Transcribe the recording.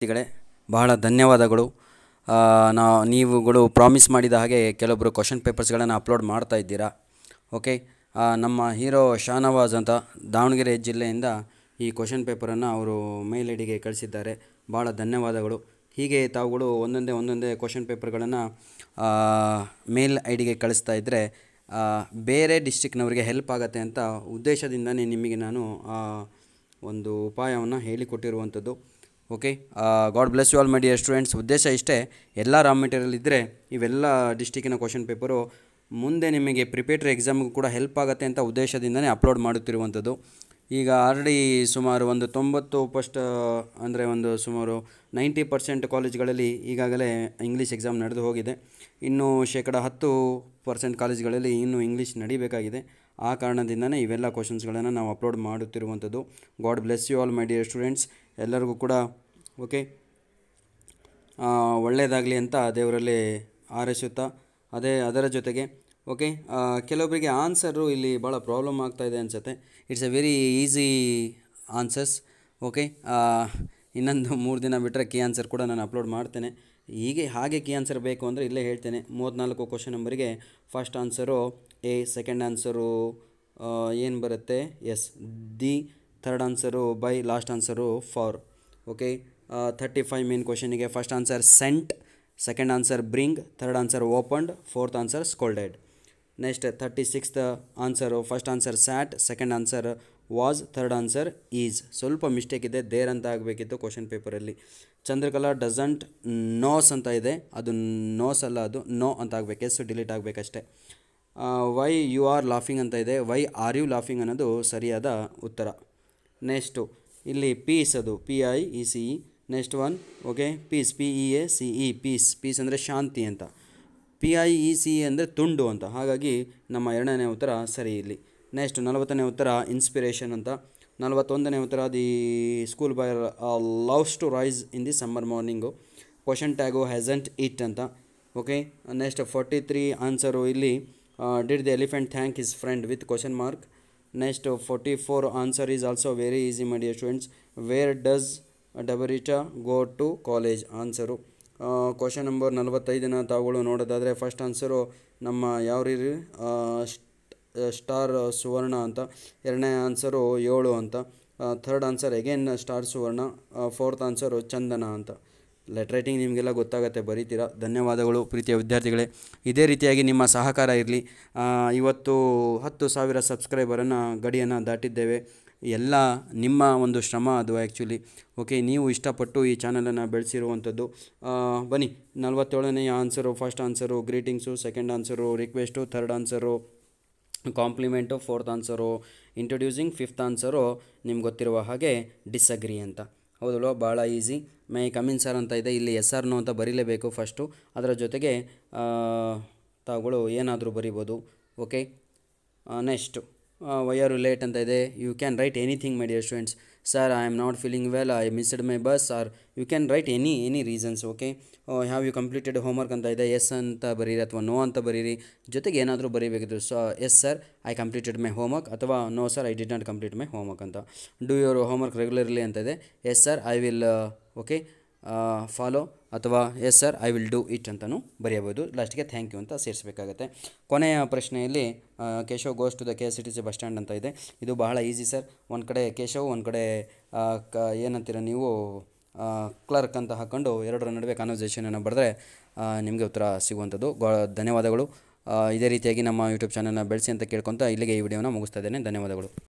ವಿದ್ಯಾರ್ಥಿಗಳೇ ಬಹಳ ಧನ್ಯವಾದಗಳು ಆ, ನಾ ನೀವುಗಳು ಪ್ರಾಮಿಸ್ ಮಾಡಿದ ಹಾಗೆ ಕೆಲವೊಬ್ಬರು ಕ್ವಶನ್ ಪೇಪರ್ಸ್ಗಳನ್ನು ಅಪ್ಲೋಡ್ ಮಾಡ್ತಾ ಇದ್ದೀರಾ ಓಕೆ ಆ, ನಮ್ಮ ಹೀರೋ ಶಾನವಾಜ್ ಅಂತ ದಾವಣಗೆರೆ ಜಿಲ್ಲೆಯಿಂದ ಈ ಕ್ವಶನ್ ಪೇಪರನ್ನು ಅವರು ಮೇಲ್ ಐ ಡಿಗೆ ಕಳಿಸಿದ್ದಾರೆ ಭಾಳ ಧನ್ಯವಾದಗಳು ಹೀಗೆ ತಾವುಗಳು ಒಂದೊಂದೇ ಒಂದೊಂದೇ ಕ್ವಶನ್ ಪೇಪರ್ಗಳನ್ನು ಮೇಲ್ ಐ ಡಿಗೆ ಕಳಿಸ್ತಾ ಇದ್ದರೆ ಆ, ಬೇರೆ ಡಿಸ್ಟಿಕ್ನವರಿಗೆ ಹೆಲ್ಪ್ ಆಗುತ್ತೆ ಅಂತ ಉದ್ದೇಶದಿಂದನೇ ನಿಮಗೆ ನಾನು ಆ, ಒಂದು ಉಪಾಯವನ್ನು ಹೇಳಿಕೊಟ್ಟಿರುವಂಥದ್ದು okay God bless you all my dear students ಉದ್ದೇಶ ಇಷ್ಟೇ ಎಲ್ಲ ರಾ ಮೆಟೀರಿಯಲ್ ಇದ್ದರೆ ಇವೆಲ್ಲ ಡಿಸ್ಟಿಕ್ಕಿನ ಕ್ವಶನ್ ಪೇಪರು ಮುಂದೆ ನಿಮಗೆ ಪ್ರಿಪೇಟ್ರಿ ಎಕ್ಸಾಮ್ಗೂ ಕೂಡ ಹೆಲ್ಪ್ ಆಗುತ್ತೆ ಅಂತ ಉದ್ದೇಶದಿಂದನೇ ಅಪ್ಲೋಡ್ ಮಾಡುತ್ತಿರುವಂಥದ್ದು ಈಗ ಆಲ್ರೆಡಿ ಸುಮಾರು ಒಂದು ತೊಂಬತ್ತು ಫಸ್ಟ್ ಅಂದರೆ ಒಂದು ಸುಮಾರು ನೈಂಟಿ ಪರ್ಸೆಂಟ್ ಕಾಲೇಜ್ಗಳಲ್ಲಿ ಈಗಾಗಲೇ ಇಂಗ್ಲೀಷ್ ಎಕ್ಸಾಮ್ ನಡೆದು ಹೋಗಿದೆ ಇನ್ನು ಶೇಕಡ ಹತ್ತು ಪರ್ಸೆಂಟ್ ಕಾಲೇಜ್ಗಳಲ್ಲಿ ಇನ್ನೂ ಇಂಗ್ಲೀಷ್ ನಡಿಬೇಕಾಗಿದೆ ಆ ಕಾರಣದಿಂದನೇ ಇವೆಲ್ಲ ಕ್ವಶನ್ಸ್ಗಳನ್ನು ನಾವು ಅಪ್ಲೋಡ್ ಮಾಡುತ್ತಿರುವಂಥದ್ದು God bless you all my dear students ಎಲ್ಲರಿಗೂ ಕೂಡ ಓಕೆ ಒಳ್ಳೆಯದಾಗಲಿ ಅಂತ ದೇವರಲ್ಲಿ ಹಾರೈಸುತ್ತಾ ಅದೇ ಅದರ ಜೊತೆಗೆ ಓಕೆ ಕೆಲವೊಬ್ಬರಿಗೆ ಆನ್ಸರು ಇಲ್ಲಿ ಭಾಳ ಪ್ರಾಬ್ಲಮ್ ಆಗ್ತಾ ಇದೆ ಅನಿಸುತ್ತೆ it's a very easy answers okay ಇನ್ನೊಂದು ಮೂರು ದಿನ ಬಿಟ್ಟರೆ ಕೀ ಆನ್ಸರ್ ಕೂಡ ನಾನು ಅಪ್ಲೋಡ್ ಮಾಡ್ತೇನೆ ಹೀಗೆ ಹಾಗೆ ಕೀ ಆನ್ಸರ್ ಬೇಕು ಅಂದರೆ ಇಲ್ಲೇ ಹೇಳ್ತೇನೆ ಮೂವತ್ತ್ನಾಲ್ಕು ಕ್ವಶನ್ ನಂಬರಿಗೆ first answer A second answer ಏನು ಬರುತ್ತೆ is the third answer by last answer for okay thirty five main ಕ್ವಶನಿಗೆ first answer sent second answer bring third answer opened fourth answer scolded next thirty sixth answer first answer sat second answer was third answer is ಸ್ವಲ್ಪ mistake ಇದೆ there ಅಂತ ಆಗಬೇಕಿತ್ತು question ಪೇಪರಲ್ಲಿ Chandrakala doesn't nose ಅಂತ ಇದೆ ಅದು nose ಅಲ್ಲ ಅದು ನೋ ಅಂತ ಆಗಬೇಕು ಎಸ್ ಡಿಲೀಟ್ ಆಗಬೇಕಷ್ಟೆ ವೈ ಯು ಆರ್ ಲಾಫಿಂಗ್ ಅಂತ ಇದೆ ವೈ ಆರ್ ಯು ಲಾಫಿಂಗ್ ಅನ್ನೋದು ಸರಿಯಾದ ಉತ್ತರ ನೆಕ್ಸ್ಟು ಇಲ್ಲಿ ಪೀಸ್ ಅದು P I E C E next one okay peace P E A C E peace peace ಅಂದರೆ ಶಾಂತಿ ಅಂತ ಪಿ ಐ ಇ ಸಿ ಅಂದರೆ ತುಂಡು ಅಂತ ಹಾಗಾಗಿ ನಮ್ಮ ಎರಡನೇ ಉತ್ತರ ಸರಿ ಇಲ್ಲಿ ನೆಕ್ಸ್ಟ್ ನಲವತ್ತನೇ ಉತ್ತರ ಇನ್ಸ್ಪಿರೇಷನ್ ಅಂತ ನಲವತ್ತೊಂದನೇ ಉತ್ತರ the school by loves to rise in the summer morning question tag hasn't it ಅಂತ okay next forty three answer ಇಲ್ಲಿ did the elephant thank his friend with question mark next forty four answer is also very easy my dear students where does ಡಬರಿಟಾ go to college answer question number ನಲವತ್ತೈದನ ತಾವುಗಳು ನೋಡೋದಾದರೆ first answer ನಮ್ಮ ಯಾವ ರೀತಿ star ಸುವರ್ಣ ಅಂತ ಎರಡನೇ answer ಏಳು ಅಂತ third answer again star Suvarna fourth answer Chandana ಅಂತ ಲೆಟ್ ರೈಟಿಂಗ್ ನಿಮಗೆಲ್ಲ ಗೊತ್ತಾಗುತ್ತೆ ಬರೀತೀರಾ ಧನ್ಯವಾದಗಳು ಪ್ರೀತಿಯ ವಿದ್ಯಾರ್ಥಿಗಳೇ ಇದೇ ರೀತಿಯಾಗಿ ನಿಮ್ಮ ಸಹಕಾರ ಇರಲಿ ಇವತ್ತು ಹತ್ತು ಸಾವಿರ ಸಬ್ಸ್ಕ್ರೈಬರನ್ನು ಗಡಿಯನ್ನು ದಾಟಿದ್ದೇವೆ ಎಲ್ಲ ನಿಮ್ಮ ಒಂದು ಶ್ರಮ ಅದು ಆ್ಯಕ್ಚುಲಿ ಓಕೆ ನೀವು ಇಷ್ಟಪಟ್ಟು ಈ ಚಾನಲನ್ನು ಬೆಳೆಸಿರುವಂಥದ್ದು ಬನ್ನಿ ನಲವತ್ತೇಳನೆಯ answer first answer greetings second answer request third answer compliment fourth answer introducing fifth answer ನಿಮ್ಗೆ ಗೊತ್ತಿರುವ ಹಾಗೆ ಡಿಸಗ್ರಿ ಅಂತ ಹೌದಲ್ವ ಭಾಳ ಈಸಿ ಮೈ ಕಮಿನ್ ಸರ್ ಅಂತ ಇದೆ ಇಲ್ಲಿ ಎಸ್ ಆರ್ ನೋ ಅಂತ ಬರೀಲೇಬೇಕು ಫಸ್ಟು ಅದರ ಜೊತೆಗೆ ತಾವುಗಳು ಏನಾದರೂ ಬರಿಬೋದು okay next why are you late ಅಂತ ಇದೆ you can write anything my dear students sir I am not feeling well I missed my bus are you can write any any reasons okay have you completed homework ಅಂತ ಇದೆ S ಅಂತ ಬರೀರಿ ಅಥವಾ no ಅಂತ ಬರೀರಿ ಜೊತೆಗೆ ಏನಾದರೂ ಬರೀಬೇಕಿತ್ತು so yes sir I completed my homework ಅಥವಾ no sir I did not complete my homework ಅಂತ ಡೂ ಯುವರ್ ಹೋಮ್ವರ್ಕ್ ರೆಗ್ಯುಲರ್ಲಿ ಅಂತ ಇದೆ yes sir I will okay follow ಅಥವಾ yes sir I will do it ಅಂತಲೂ ಬರೆಯಬಹುದು ಲಾಸ್ಟಿಗೆ thank you ಅಂತ ಸೇರಿಸಬೇಕಾಗತ್ತೆ ಕೊನೆಯ ಪ್ರಶ್ನೆಯಲ್ಲಿ Keshav goes to the K S C T C bus stand ಅಂತ ಇದೆ ಇದು ಬಹಳ ಈಸಿ ಸರ್ ಒಂದು ಕಡೆ ಕೇಶವ್ ಒಂದು ಕಡೆ ಕ ಏನಂತೀರ ನೀವು ಕ್ಲರ್ಕ್ ಅಂತ ಹಾಕ್ಕೊಂಡು ಎರಡರ ನಡುವೆ ಕಾನ್ವರ್ಸೇಷನನ್ನು ಬರೆದ್ರೆ ನಿಮಗೆ ಉತ್ತರ ಸಿಗುವಂಥದ್ದು ಗೋ ಧನ್ಯವಾದಗಳು ಇದೇ ರೀತಿಯಾಗಿ ನಮ್ಮ ಯೂಟ್ಯೂಬ್ ಚಾನಲ್ನ ಬೆಳೆಸಿ ಅಂತ ಕೇಳ್ಕೊತ ಇಲ್ಲಿಗೆ ಈ ವಿಡಿಯೋನ ಮುಗಿಸ್ತಾ ಇದ್ದೇನೆ ಧನ್ಯವಾದಗಳು